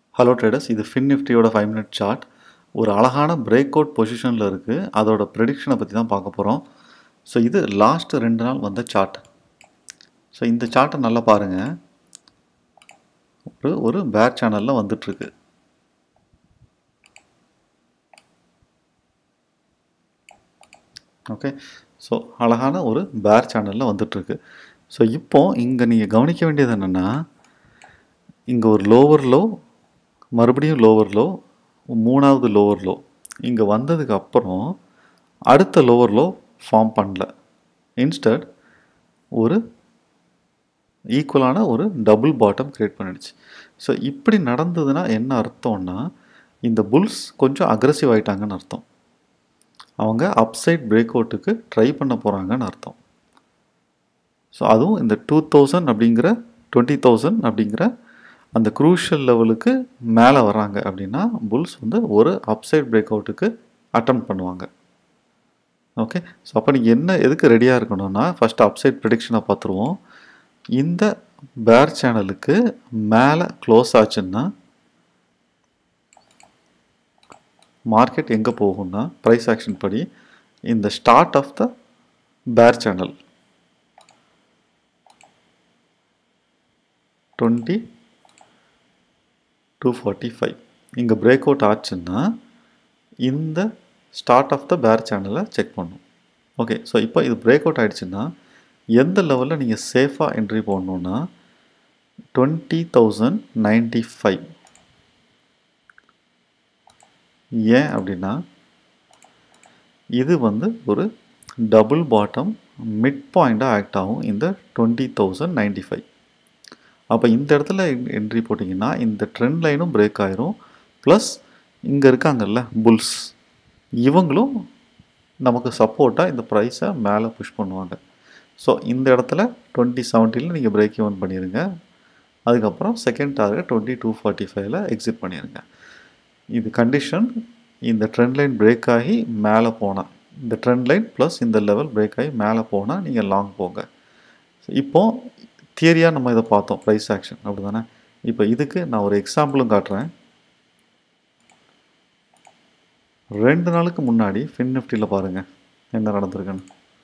hello traders இது fin நிஃப்டியோட five minute chart ஒரு அழகான பிரேக் அவுட் பொசிஷனில் இருக்குது அதோட ப்ரெடிக்ஷனை பற்றி தான் பார்க்க போகிறோம் ஸோ இது லாஸ்ட் ரெண்டு நாள் வந்த சார்ட் ஸோ இந்த சார்ட்டை நல்லா பாருங்கள் ஒரு ஒரு பேர் சேனலில் வந்துட்டுருக்கு ஓகே ஸோ அழகான ஒரு பேர் சேனலில் வந்துட்டுருக்கு ஸோ இப்போ இங்கே நீங்கள் கவனிக்க வேண்டியது என்னென்னா இங்கே ஒரு லோவர் லோ மறுபடியும் லோவர் லோ மூணாவது லோவர் லோ இங்கே வந்ததுக்கு அப்புறம் அடுத்த லோவர் லோ ஃபார்ம் பண்ணல இன்ஸ்டட் ஒரு ஈக்குவலான ஒரு டபுள் பாட்டம் க்ரியேட் பண்ணிடுச்சு ஸோ இப்படி நடந்ததுன்னா என்ன அர்த்தம்னா இந்த புல்ஸ் கொஞ்சம் அக்ரஸிவ் ஆகிட்டாங்கன்னு அர்த்தம் அவங்க அப்சைட் பிரேக் அவுட்டுக்கு ட்ரை பண்ண போகிறாங்கன்னு அர்த்தம் ஸோ அதுவும் இந்த டூ தௌசண்ட் அப்படிங்கிற டுவெண்ட்டி தௌசண்ட் அப்படிங்கிற அந்த குரூஷியல் லெவலுக்கு மேலே வராங்க அப்படின்னா புல்ஸ் வந்து ஒரு அப்சைட் பிரேக் அவுட்டுக்கு அட்டம் பண்ணுவாங்க ஓகே ஸோ அப்போ நீங்கள் என்ன எதுக்கு ரெடியாக இருக்கணும்னா ஃபஸ்ட்டு அப்சைட் ப்ரிடிக்ஷனை பார்த்துருவோம் இந்த பேர் சேனலுக்கு மேலே க்ளோஸ் ஆச்சுன்னா மார்க்கெட் எங்கே போகும்னா ப்ரைஸ் ஆக்ஷன் படி இந்த start of the bear channel twenty two forty five இங்கே பிரேக் அவுட் ஆச்சுன்னா இந்த ஸ்டார்ட் ஆஃப் த பேர் சேனலை செக் பண்ணும் ஓகே ஸோ இப்போ இது பிரேக் அவுட் ஆகிடுச்சுன்னா எந்த லெவலில் நீங்கள் சேஃபாக என்ட்ரி போடணுன்னா டுவெண்ட்டி தௌசண்ட் நைன்டி ஃபைவ் ஏன் அப்படின்னா இது வந்து ஒரு டபுள் பாட்டம் மிட் பாயிண்ட்டாக ஆக்ட் ஆகும் இந்த டுவெண்ட்டி தௌசண்ட் நைன்டி ஃபைவ் அப்போ இந்த இடத்துல என்ட்ரி போட்டிங்கன்னா இந்த ட்ரெண்ட் லைனும் பிரேக் ஆயிரும் ப்ளஸ் இங்கே இருக்காங்கல்ல புல்ஸ் இவங்களும் நமக்கு சப்போர்ட்டாக இந்த ப்ரைஸை மேலே புஷ் பண்ணுவாங்க ஸோ இந்த இடத்துல டுவெண்ட்டி செவன்ட்டியில் நீங்கள் பிரேக் ஈவன் பண்ணிடுங்க அதுக்கப்புறம் second target twenty two forty ஃபைவ்ல எக்ஸிட் பண்ணிடுங்க இது கண்டிஷன் இந்த ட்ரெண்ட் லைன் பிரேக் ஆகி மேலே போனால் இந்த ட்ரெண்ட் லைன் ப்ளஸ் இந்த லெவல் பிரேக் ஆகி மேலே போனால் நீங்கள் லாங் போங்க இப்போது தியரியாக நம்ம இதை பார்த்தோம் ப்ரைஸ் ஆக்ஷன் அப்படி தானே இப்போ இதுக்கு நான் ஒரு எக்ஸாம்பிளும் காட்டுறேன் ரெண்டு நாளுக்கு முன்னாடி ஃபின் நிஃப்டியில் பாருங்கள் என்ன நடந்திருக்குன்னு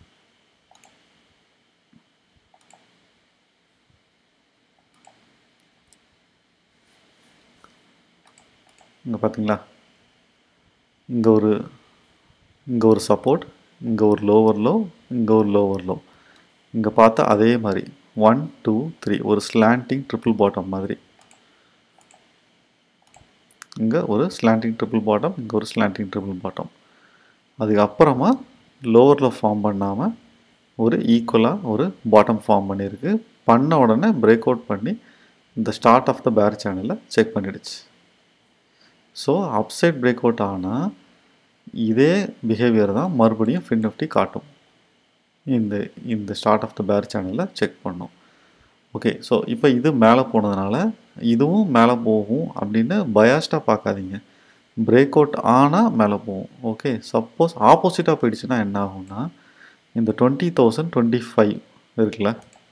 இங்கே பார்த்தீங்களா இங்கே ஒரு இங்கே ஒரு சப்போர்ட் இங்கே ஒரு லோவர் லோ இங்கே ஒரு லோவர் லோ இங்கே பார்த்தா அதே மாதிரி ஒன் டூ த்ரீ ஒரு ஸ்லாண்டிங் ட்ரிபிள் பாட்டம் மாதிரி இங்கே ஒரு ஸ்லாண்டிங் ட்ரிபிள் பாட்டம் இங்கே ஒரு ஸ்லாண்டிங் ட்ரிபிள் பாட்டம் அதுக்கப்புறமா லோவரில் ஃபார்ம் பண்ணாமல் ஒரு ஈக்குவலாக ஒரு பாட்டம் ஃபார்ம் பண்ணியிருக்கு பண்ண உடனே பிரேக் அவுட் பண்ணி இந்த ஸ்டார்ட் ஆஃப் த பேர் சேனலை செக் பண்ணிடுச்சு ஸோ அப்சைட் பிரேக் அவுட் ஆனால் இதே பிஹேவியர் தான் மறுபடியும் ஃபின் நிஃப்டி காட்டும் இந்த இந்த ஸ்டார்ட் ஆஃப் த பேர் சேனலில் செக் பண்ணும் ஓகே ஸோ இப்போ இது மேலே போனதுனால இதுவும் மேலே போகும் அப்படின்னு பயாஸ்டாக பார்க்காதீங்க பிரேக் அவுட் ஆனால் மேலே போகும் ஓகே சப்போஸ் ஆப்போசிட்டாக போயிடுச்சுன்னா என்ன ஆகும்னா இந்த டுவெண்ட்டி தௌசண்ட் டுவெண்ட்டி ஃபைவ் இருக்குல்ல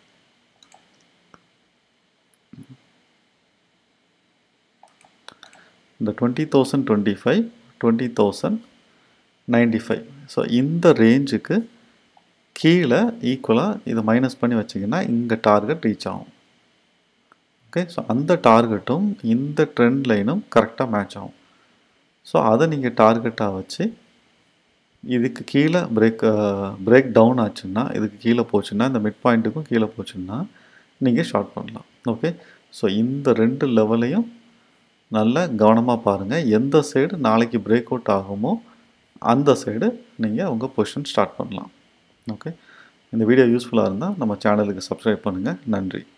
இந்த twenty thousand twenty five twenty thousand ninety five so இந்த ரேஞ்சுக்கு கீழே ஈக்குவலாக இதை மைனஸ் பண்ணி வச்சிங்கன்னா இங்கே டார்கெட் ரீச் ஆகும் ஓகே ஸோ அந்த டார்கெட்டும் இந்த ட்ரெண்ட் லைனும் கரெக்டாக மேட்ச் ஆகும் ஸோ அதை நீங்கள் டார்கெட்டாக வச்சு இதுக்கு கீழே பிரேக் பிரேக் டவுன் ஆச்சுன்னா இதுக்கு கீழே போச்சுன்னா இந்த மிட் பாயிண்ட்டுக்கும் கீழே போச்சுன்னா நீங்கள் ஷார்ட் பண்ணலாம் ஓகே ஸோ இந்த ரெண்டு லெவலையும் நல்ல கவனமாக பாருங்கள் எந்த சைடு நாளைக்கு பிரேக் அவுட் ஆகுமோ அந்த சைடு நீங்கள் உங்கள் பொசிஷன் ஸ்டார்ட் பண்ணலாம் ஓகே இந்த வீடியோ யூஸ்ஃபுல்லாக இருந்தால் நம்ம சேனலுக்கு சப்ஸ்கிரைப் பண்ணுங்கள் நன்றி